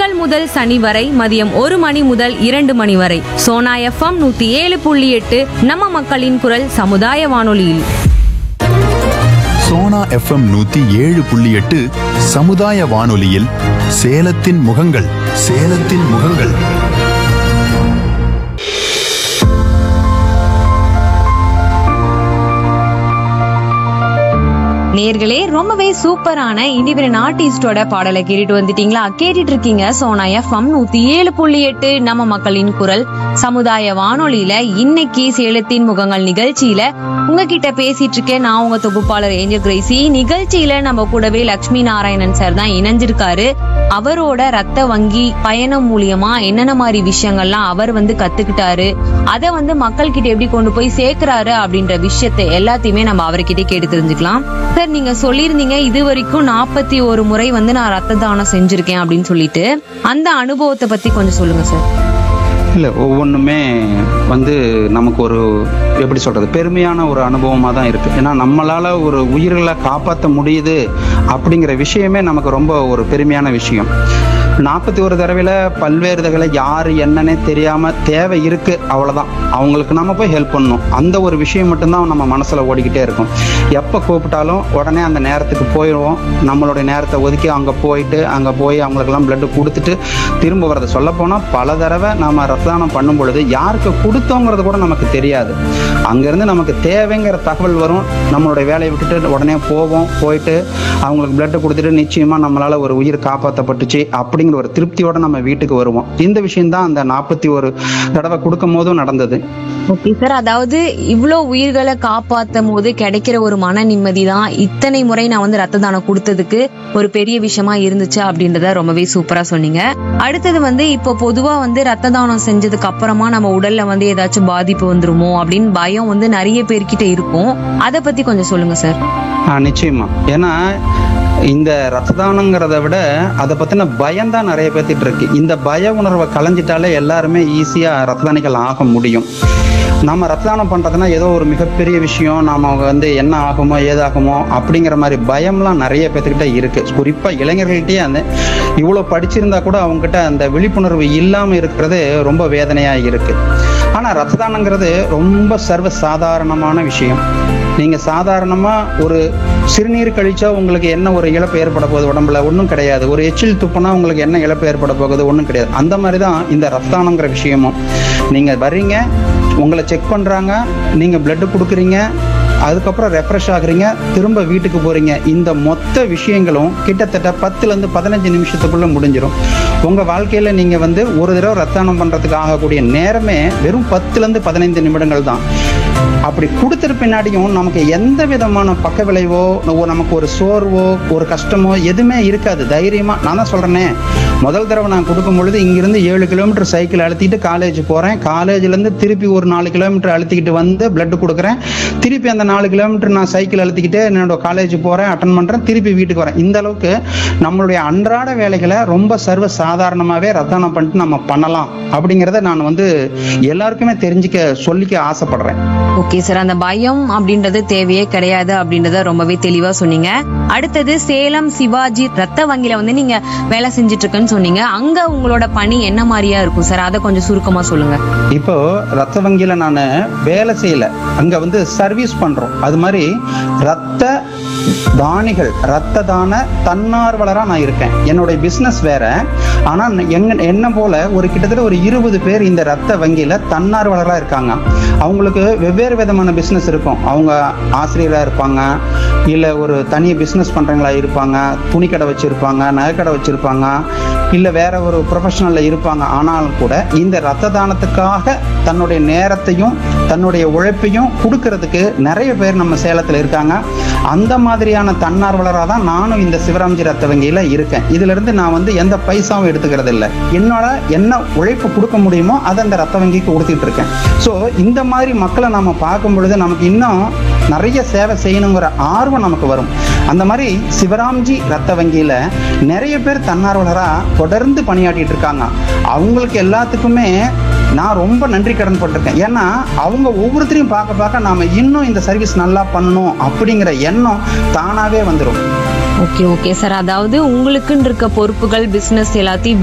திங்கள் முதல் சனி வரை மதியம் ஒரு மணி முதல் இரண்டு மணி வரை சோனா எஃப்எம் நூத்தி ஏழு புள்ளி எட்டு நம்ம மக்களின் குரல் சமுதாய வானொலியில் சோனா எஃப்எம் நூத்தி ஏழு புள்ளி எட்டு சமுதாய வானொலியில் சேலத்தின் முகங்கள் சேலத்தின் முகங்கள் நேர்களே ரொம்பவே சூப்பரான இண்டிபெண்டன்ட் ஆர்டிஸ்டோட பாடலை கேட்டுட்டு வந்துட்டீங்களா கேட்டுட்டு இருக்கீங்க சோனா எஃப்எம் நூத்தி ஏழு புள்ளி எட்டு நம்ம மக்களின் குரல் சமுதாய வானொலியில இன்னைக்கு சேலத்தின் முகங்கள் நிகழ்ச்சியில உங்ககிட்ட பேசிட்டு இருக்கேன் நான் உங்க தொகுப்பாளர் ஏஞ்சல் கிரேசி நிகழ்ச்சியில நம்ம கூடவே லட்சுமி நாராயணன் சார் தான் இணைஞ்சிருக்காரு அவரோட ரத்த வங்கி பயணம் மூலியமா என்னென்ன மாதிரி விஷயங்கள்லாம் அவர் வந்து கத்துக்கிட்டாரு அதை வந்து மக்கள் கிட்ட எப்படி கொண்டு போய் சேர்க்கிறாரு அப்படின்ற விஷயத்தை எல்லாத்தையுமே நம்ம அவர்கிட்ட கேட்டு தெரிஞ்சுக்கலாம் சார் நீங்க சொல்லியிருந்தீங்க இது வரைக்கும் நாற்பத்தி ஒரு முறை வந்து நான் ரத்த தானம் செஞ்சிருக்கேன் அப்படின்னு சொல்லிட்டு அந்த அனுபவத்தை பத்தி கொஞ்சம் சொல்லுங்க சார் இல்லை ஒவ்வொன்றுமே வந்து நமக்கு ஒரு எப்படி சொல்கிறது பெருமையான ஒரு அனுபவமாக தான் இருக்குது ஏன்னா நம்மளால் ஒரு உயிர்களை காப்பாற்ற முடியுது அப்படிங்கிற விஷயமே நமக்கு ரொம்ப ஒரு பெருமையான விஷயம் நாற்பத்தி ஒரு தடவையில் பல்வேறு தடவை யார் என்னன்னே தெரியாமல் தேவை இருக்குது அவ்வளோதான் அவங்களுக்கு நம்ம போய் ஹெல்ப் பண்ணணும் அந்த ஒரு விஷயம் மட்டும்தான் நம்ம மனசில் ஓடிக்கிட்டே இருக்கும் எப்போ கூப்பிட்டாலும் உடனே அந்த நேரத்துக்கு போயிடுவோம் நம்மளுடைய நேரத்தை ஒதுக்கி அங்கே போயிட்டு அங்கே போய் அவங்களுக்கெல்லாம் blood கொடுத்துட்டு திரும்ப வரதை சொல்லப்போனால் பல தடவை நம்ம ரத்ததானம் பண்ணும் பொழுது யாருக்கு கொடுத்தோங்கிறது கூட நமக்கு தெரியாது அங்கேருந்து நமக்கு தேவைங்கிற தகவல் வரும் நம்மளுடைய வேலையை விட்டுட்டு உடனே போவோம் போயிட்டு அவங்களுக்கு blood கொடுத்துட்டு நிச்சயமாக நம்மளால் ஒரு உயிர் காப்பாற்றப்பட்டுச்சு அப்படிங்கிற ஒரு திருப்தியோட நம்ம வீட்டுக்கு வருவோம் இந்த விஷயம்தான் அந்த நாற்பத்தி ஒரு தடவை கொடுக்கும் போதும் நடந்தது ஓகே சார் அதாவது இவ்ளோ உயிர்களை காப்பாத்தும் போது கிடைக்கிற ஒரு மன நிம்மதி தான் இத்தனை முறை நான் வந்து ரத்த தானம் கொடுத்ததுக்கு ஒரு பெரிய விஷயமா இருந்துச்சு அப்படின்றத ரொம்பவே சூப்பரா சொன்னீங்க அடுத்தது வந்து இப்போ பொதுவா வந்து ரத்த தானம் செஞ்சதுக்கு அப்புறமா நம்ம உடல்ல வந்து ஏதாச்சும் பாதிப்பு வந்துருமோ அப்படின்னு பயம் வந்து நிறைய பேர்கிட்ட இருக்கும் அதை பத்தி கொஞ்சம் சொல்லுங்க சார் ஆ நிச்சயமா ஏன்னா இந்த ரத்த தானங்கிறத விட அதை பற்றின பயம் தான் நிறைய பேர்த்திட்டு இருக்கு இந்த பய உணர்வை களைஞ்சிட்டாலே எல்லாருமே ஈஸியாக ரத்த தானிகள் ஆக முடியும் நம்ம ரத்த தானம் பண்ணுறதுனா ஏதோ ஒரு மிகப்பெரிய விஷயம் நாம வந்து என்ன ஆகுமோ ஏதாகுமோ அப்படிங்கிற மாதிரி பயம்லாம் நிறைய பேர்த்துக்கிட்ட இருக்குது குறிப்பாக இளைஞர்கள்ட்டயே அந்த இவ்வளோ படிச்சிருந்தா கூட அவங்ககிட்ட அந்த விழிப்புணர்வு இல்லாமல் இருக்கிறது ரொம்ப வேதனையாக இருக்குது ஆனால் ரத்த தானங்கிறது ரொம்ப சர்வ சாதாரணமான விஷயம் நீங்க சாதாரணமா ஒரு சிறுநீர் கழிச்சா உங்களுக்கு என்ன ஒரு இழப்பு ஏற்பட போகுது உடம்புல ஒன்றும் கிடையாது ஒரு எச்சில் துப்புனா உங்களுக்கு என்ன இழப்பு ஏற்பட போகுது ஒன்றும் கிடையாது அந்த மாதிரி தான் இந்த ரத்தானங்கிற விஷயமும் நீங்க வர்றீங்க உங்களை செக் பண்றாங்க நீங்க blood கொடுக்குறீங்க அதுக்கப்புறம் ரெஃப்ரெஷ் ஆகுறீங்க திரும்ப வீட்டுக்கு போறீங்க இந்த மொத்த விஷயங்களும் கிட்டத்தட்ட பத்துல இருந்து பதினஞ்சு நிமிஷத்துக்குள்ள முடிஞ்சிடும் உங்க வாழ்க்கையில நீங்க வந்து ஒரு தடவை ரத்தானம் பண்றதுக்கு ஆகக்கூடிய நேரமே வெறும் பத்துல இருந்து பதினைந்து நிமிடங்கள் தான் அப்படி கொடுத்துட்டு பின்னாடியும் நமக்கு எந்த விதமான பக்க விளைவோ ஒரு- நமக்கு ஒரு சோர்வோ ஒரு கஷ்டமோ எதுவுமே இருக்காது தைரியமா நான் தான் சொல்றேனே முதல் தடவை நான் கொடுக்கும் பொழுது இங்கிருந்து ஏழு கிலோமீட்டர் சைக்கிள் அழுத்திட்டு காலேஜ் போறேன் காலேஜ்ல இருந்து திருப்பி ஒரு நாலு கிலோமீட்டர் அழுத்திக்கிட்டு வந்து blood கொடுக்குறேன் திருப்பி அந்த நாலு கிலோமீட்டர் நான் சைக்கிள் அழுத்திக்கிட்டு என்னோட காலேஜ் போறேன் அட்டன் பண்றேன் திருப்பி வீட்டுக்கு வரேன் இந்த அளவுக்கு நம்மளுடைய அன்றாட வேலைகளை ரொம்ப சர்வ சாதாரணமாவே ரத்தானம் பண்ணிட்டு நம்ம பண்ணலாம் அப்படிங்கிறத நான் வந்து எல்லாருக்குமே தெரிஞ்சுக்க சொல்லிக்க ஆசைப்படுறேன் ஓகே சார் அந்த பயம் அப்படின்றது தேவையே கிடையாது அப்படின்றத ரொம்பவே தெளிவா சொன்னீங்க அடுத்தது சேலம் சிவாஜி ரத்த வங்கியில வந்து நீங்க வேலை செஞ்சுட்டு இருக்குன்னு சொன்னீங்க அங்க உங்களோட பணி என்ன மாதிரியா இருக்கும் சார் அதை கொஞ்சம் சுருக்கமா சொல்லுங்க இப்போ ரத்த வங்கியில நான் வேலை செய்யல அங்க வந்து சர்வீஸ் பண்றோம் அது மாதிரி ரத்த தானிகள் ரத்த தான தன்னார்வலரா நான் இருக்கேன் என்னுடைய பிசினஸ் வேற ஆனா எங்க என்ன போல ஒரு கிட்டத்தட்ட ஒரு இருபது பேர் இந்த ரத்த வங்கியில தன்னார்வலரா இருக்காங்க அவங்களுக்கு வெவ்வேறு விதமான பிசினஸ் இருக்கும் அவங்க ஆசிரியரா இருப்பாங்க இல்ல ஒரு தனி பிசினஸ் பண்றவங்களா இருப்பாங்க துணிக்கடை வச்சிருப்பாங்க நகைக்கடை வச்சிருப்பாங்க இல்ல வேற ஒரு ப்ரொஃபஷனல்ல இருப்பாங்க ஆனாலும் கூட இந்த ரத்த தானத்துக்காக தன்னுடைய நேரத்தையும் தன்னுடைய உழைப்பையும் கொடுக்கறதுக்கு நிறைய பேர் நம்ம சேலத்துல இருக்காங்க அந்த மாதிரியான தன்னார்வலராக தான் நானும் இந்த சிவராம்ஜி ரத்த வங்கியில இருக்கேன் இதுல இருந்து நான் வந்து எந்த பைசாவும் எடுத்துக்கிறது இல்லை என்னோட என்ன உழைப்பு கொடுக்க முடியுமோ அதை அந்த ரத்த வங்கிக்கு கொடுத்துட்டு இருக்கேன் ஸோ இந்த மாதிரி மக்களை நாம பார்க்கும் பொழுது நமக்கு இன்னும் நிறைய சேவை செய்யணுங்கிற ஆர்வம் நமக்கு வரும் அந்த மாதிரி சிவராம்ஜி ரத்த வங்கியில நிறைய பேர் தன்னார்வலரா தொடர்ந்து பணியாற்றிட்டு இருக்காங்க அவங்களுக்கு எல்லாத்துக்குமே நான் ரொம்ப நன்றி கடன் பட்டிருக்கேன் ஏன்னா அவங்க ஒவ்வொருத்தரையும் பார்க்க பார்க்க நாம இன்னும் இந்த சர்வீஸ் நல்லா பண்ணணும் அப்படிங்கிற எண்ணம் தானாவே வந்துடும் ஓகே ஓகே சார் அதாவது உங்களுக்குன்னு இருக்க பொறுப்புகள் பிசினஸ் எல்லாத்தையும்